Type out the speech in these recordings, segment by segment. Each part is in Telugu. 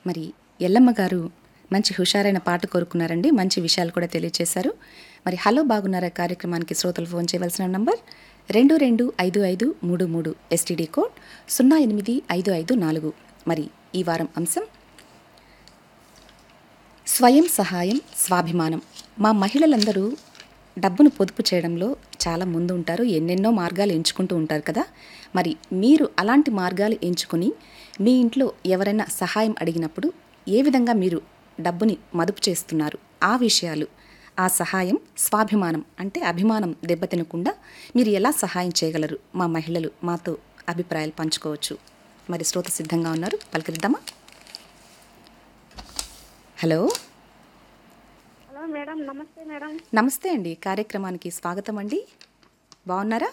మరి ఎల్లమ్మ గారు మంచి హుషారైన పాట కోరుకున్నారండి మంచి విషయాలు కూడా తెలియజేశారు మరి హలో బాగున్నారా కార్యక్రమానికి శ్రోతలు ఫోన్ చేయవలసిన నంబర్ రెండు రెండు ఐదు ఐదు మూడు మూడు ఎస్టీడీ కోడ్ సున్నా ఎనిమిది ఐదు ఐదు నాలుగు మరి ఈ వారం అంశం స్వయం సహాయం స్వాభిమానం మా మహిళలందరూ డబ్బును పొదుపు చేయడంలో చాలా ముందు ఉంటారు ఎన్నెన్నో మార్గాలు ఎంచుకుంటూ ఉంటారు కదా మరి మీరు అలాంటి మార్గాలు ఎంచుకుని మీ ఇంట్లో ఎవరైనా సహాయం అడిగినప్పుడు ఏ విధంగా మీరు డబ్బుని మదుపు చేస్తున్నారు ఆ విషయాలు ఆ సహాయం స్వాభిమానం అంటే అభిమానం దెబ్బతినకుండా మీరు ఎలా సహాయం చేయగలరు మా మహిళలు మాతో అభిప్రాయాలు పంచుకోవచ్చు మరి శ్రోత సిద్ధంగా ఉన్నారు పలకరిద్దామా హలో హలో మేడం నమస్తే మేడం నమస్తే అండి కార్యక్రమానికి స్వాగతం అండి బాగున్నారా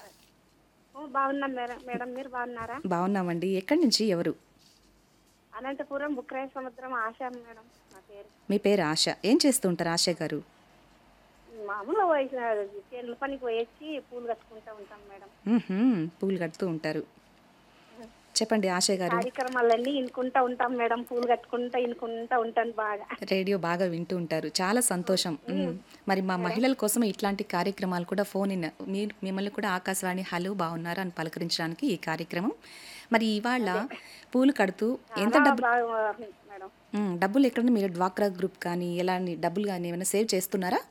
ఓ బాగున్నాం మేడం మేడం మీరు బాగున్నారా బాగున్నామండి ఎక్కడి నుంచి ఎవరు అనంతపురం బుక్రాయ సముద్రం ఆశ మేడం నా పేరు మీ పేరు ఆశ ఏం చేస్తూ ఉంటారు ఆశ గారు మామూలుగా వయసు చేనుల పనికి పోయొచ్చి పూలు కట్టుకుంటూ ఉంటాం మేడం మ్మ్హ్మ్, పూలు కడుతూ ఉంటారు చెప్పండి ఆశ గారు కార్యక్రమాలన్నీ ఇనుకుంటా ఉంటాం మేడం పూలు కట్టుకుంటా ఇనుకుంటా ఉంటాను బాగా రేడియో బాగా వింటూ ఉంటారు చాలా సంతోషం మ్మ్. మరి మా మహిళల కోసం ఇట్లాంటి కార్యక్రమాలు కూడా ఫోన్ ఇన్ మీరు మిమ్మల్ని కూడా ఆకాశవాణి హలో బాగున్నారా అని పలకరించడానికి ఈ కార్యక్రమం మరి ఇవాళ పూలు కడుతూ ఎంత చాలా డబ్బు బాగా మేడం మ్మ్, డబ్బులు ఎక్కడ మీరు డ్వాక్రా గ్రూప్ కానీ ఎలాంటి డబ్బులు కానీ ఏమైనా సేవ్ చేస్తున్నారా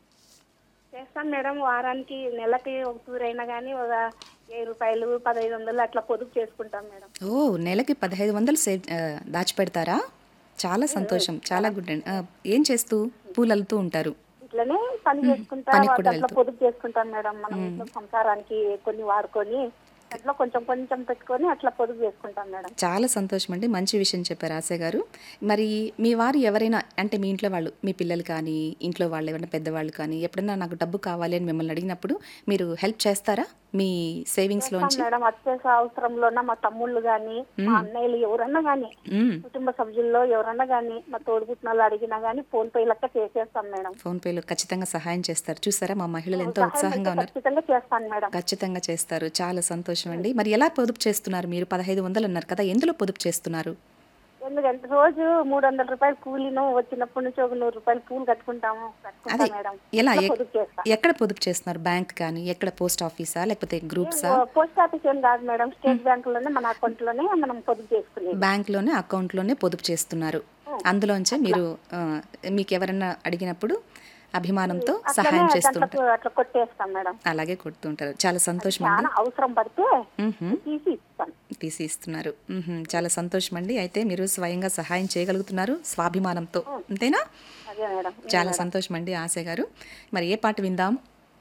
చేస్తాం మేడం వారానికి నెలకి ఒక టూర్ అయినా కానీ ఒక వెయ్యి రూపాయలు పదహైదు వందలు అట్లా పొదుపు చేసుకుంటాం మేడం ఓ నెలకి పదహైదు వందలు సేవ్ ఆ, దాచిపెడతారా చాలా సంతోషం చాలా గుడ్ అండి ఆ, ఏం చేస్తూ పూలు అల్లుతూ ఉంటారు ఇట్లనే పని చేసుకుంటా పనికి కూడా అట్లా పొదుపు చేసుకుంటాం మేడం మనం ఇంట్లో సంసారానికి కొన్ని వాడుకొని అట్లా కొంచెం కొంచెం పెట్టుకొని అట్లా పొదుపు చేసుకుంటాం మేడం చాలా సంతోషం అండి మంచి విషయం చెప్పారు ఆశ గారు మరి మీ వారు ఎవరైనా అంటే మీ ఇంట్లో వాళ్ళు మీ పిల్లలు కానీ ఇంట్లో వాళ్ళు ఎవరైనా పెద్దవాళ్ళు కానీ ఎప్పుడైనా నాకు డబ్బు కావాలి అని మిమ్మల్ని అడిగినప్పుడు మీరు హెల్ప్ చేస్తారా మీ సేవింగ్స్లోంచి మేడం అత్యవసర అవసరంలోన మా తమ్ముళ్ళు గాని మా అన్నయ్యలు ఎవరన్నా గాని మ్మ్. కుటుంబ సభ్యుల్లో ఎవరన్నా గాని మా తోడుపుట్టిన అడిగినా గాని ఫోన్ పే లెక్క చేసేస్తాం మేడం ఫోన్పేలో ఖచ్చితంగా సహాయం చేస్తారు చూసారా మా మహిళలు ఎంతో ఉత్సాహంగా ఉన్నారు ఖచ్చితంగా చేస్తాను మేడం ఖచ్చితంగా చేస్తారు చాలా సంతోషం అండి మరి ఎలా పొదుపు చేస్తున్నారు మీరు పదహైదు వందలు అన్నారు కదా ఎందులో పొదుపు చేస్తున్నారు ఎందుకంటే రోజు మూడు వందల రూపాయలు కూలీను వచ్చినప్పటి నుంచి ఒక నూరు రూపాయలు పూలు కట్టుకుంటాము కట్టుకుంటాం అదే మేడం ఎలా అట్లా ఎక్- పొదుపు చేస్తాం ఎక్కడ పొదుపు చేస్తున్నారు బ్యాంక్ కానీ ఎక్కడ పోస్ట్ ఆఫీసా లేకపోతే గ్రూప్సా పోస్ట్ ఆఫీస్ ఏం కాదు మేడం స్టేట్ బ్యాంక్ లోనే మన అకౌంట్ లోనే మనం పొదుపు చేసుకునేది బ్యాంక్లోనే అకౌంట్లోనే పొదుపు చేస్తున్నారు అందులోంచే మీరు ఆ, మీకు ఎవరైనా అడిగినప్పుడు అభిమానంతో సహాయం చేస్తుంటారు దాంట్లో అట్లా కొట్టేస్తాం మేడం అలాగే కొడుతుంటారు చాలా సంతోషం అండి చాలా అవసరం పడితే మ్మ్హ్మ్. తీసి ఇస్తాం తీసి ఇస్తున్నారు మ్మ్హ్మ్. చాలా సంతోషం అండి అయితే మీరు స్వయంగా సహాయం చేయగలుగుతున్నారు స్వాభిమానంతో అంతేనా అదే మేడం చాలా సంతోషం అండి ఆశ గారు మరి ఏ పాట విందాం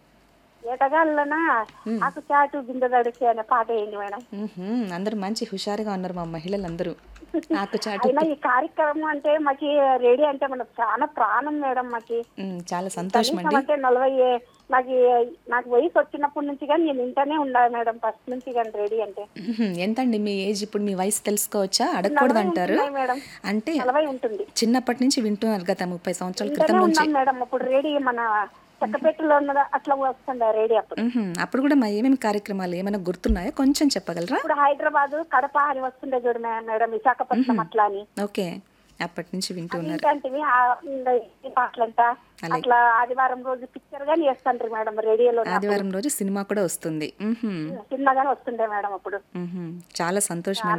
ఏటగాళ్ళన ఆకు చాటు బిందె దడిచి అనే పాట వేయండి మేడం మ్మ్హ్మ్. అందరూ మంచి హుషారుగా ఉన్నారు మా మహిళలందరూ నాకు చాటు అయినా ఈ కార్యక్రమం అంటే మాకి రేడియో అంటే మనకు చాలా ప్రాణం మేడం మాకి మ్మ్. చాలా సంతోషం కనీసం అంటే నలభై ఏ- నాకు ఏ- నాకు వయసు వచ్చినప్పటి నుంచి కానీ నేను ఇంటనే ఉండాలి మేడం ఫస్ట్ నుంచి కానీ రెడీ అంటే మ్మ్హ్మ్. ఎంతండి మీ ఏజ్ ఇప్పుడు మీ వయసు తెలుసుకోవచ్చా అడగకూడదు అంటారు ఉంటున్నాయి మేడం అంటే నలభై ఉంటుంది చిన్నప్పటి నుంచి వింటున్నారు గత ముప్పై సంవత్సరాల క్రితం ఇంటనే నుంచి ఉన్నాం మేడం అప్పుడు రేడియో మన చెక్కపెట్టెలో ఉన్నదా అట్లా వస్తుండే రేడియో అప్పుడు మ్మ్హ్మ్. అప్పుడు కూడా మా ఏమేమి కార్యక్రమాలు ఏమైనా గుర్తున్నాయా కొంచెం చెప్పగలరా ఇప్పుడు హైదరాబాద్ కడప అని వస్తుండే చూడు మే- మేడం విశాఖపట్నం అట్లా అని ఓకే అప్పటి నుంచి వింటూ ఉన్నారు ఏంటంటే ఈ పాటలంట అట్లా ఆదివారం రోజు పిక్చర్ గాని వేస్తుంటారు మేడం రేడియోలో ఆదివారం రోజు సినిమా కూడా వస్తుంది మ్మ్హ్మ్. చిన్నగానే వస్తుండే మేడం అప్పుడు మ్మ్హ్మ్. చాలా సంతోషం